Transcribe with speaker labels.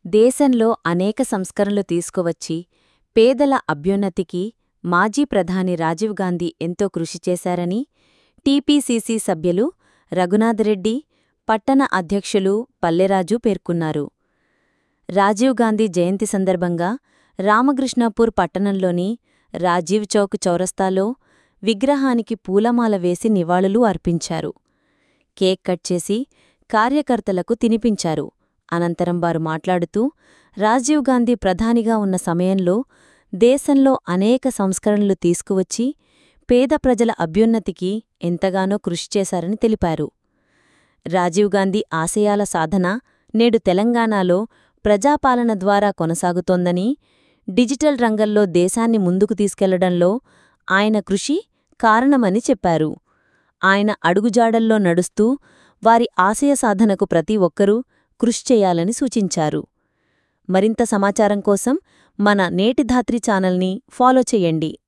Speaker 1: దేశంలో అనేక సంస్కరణలు తీసుకువచ్చి పేదల అభ్యున్నతికి మాజీ ప్రధాని రాజీవ్ గాంధీ ఎంతో కృషి చేశారని టీపీసీసీ సభ్యులు రఘునాథరెడ్డి పట్టణ అధ్యక్షులు పల్లెరాజు పేర్కొన్నారు రాజీవ్ గాంధీ జయంతి సందర్భంగా రామకృష్ణాపూర్ పట్టణంలోని రాజీవ్ చౌక్ చౌరస్తాలో విగ్రహానికి పూలమాల వేసి నివాళులు అర్పించారు కేక్ కట్ చేసి కార్యకర్తలకు తినిపించారు అనంతరం వారు మాట్లాడుతూ రాజీవ్ గాంధీ ప్రధానిగా ఉన్న సమయంలో దేశంలో అనేక సంస్కరణలు తీసుకువచ్చి పేద ప్రజల అభ్యున్నతికి ఎంతగానో కృషి చేశారని తెలిపారు రాజీవ్ గాంధీ ఆశయాల సాధన నేడు తెలంగాణలో ప్రజాపాలన ద్వారా కొనసాగుతోందని డిజిటల్ రంగంలో దేశాన్ని ముందుకు తీసుకెళ్లడంలో ఆయన కృషి కారణమని చెప్పారు ఆయన అడుగుజాడల్లో నడుస్తూ వారి ఆశయ సాధనకు ప్రతి ఒక్కరూ కృషి చేయాలని సూచించారు మరింత సమాచారం కోసం మన నేటి ధాత్రి ఛానల్ని ఫాలో చేయండి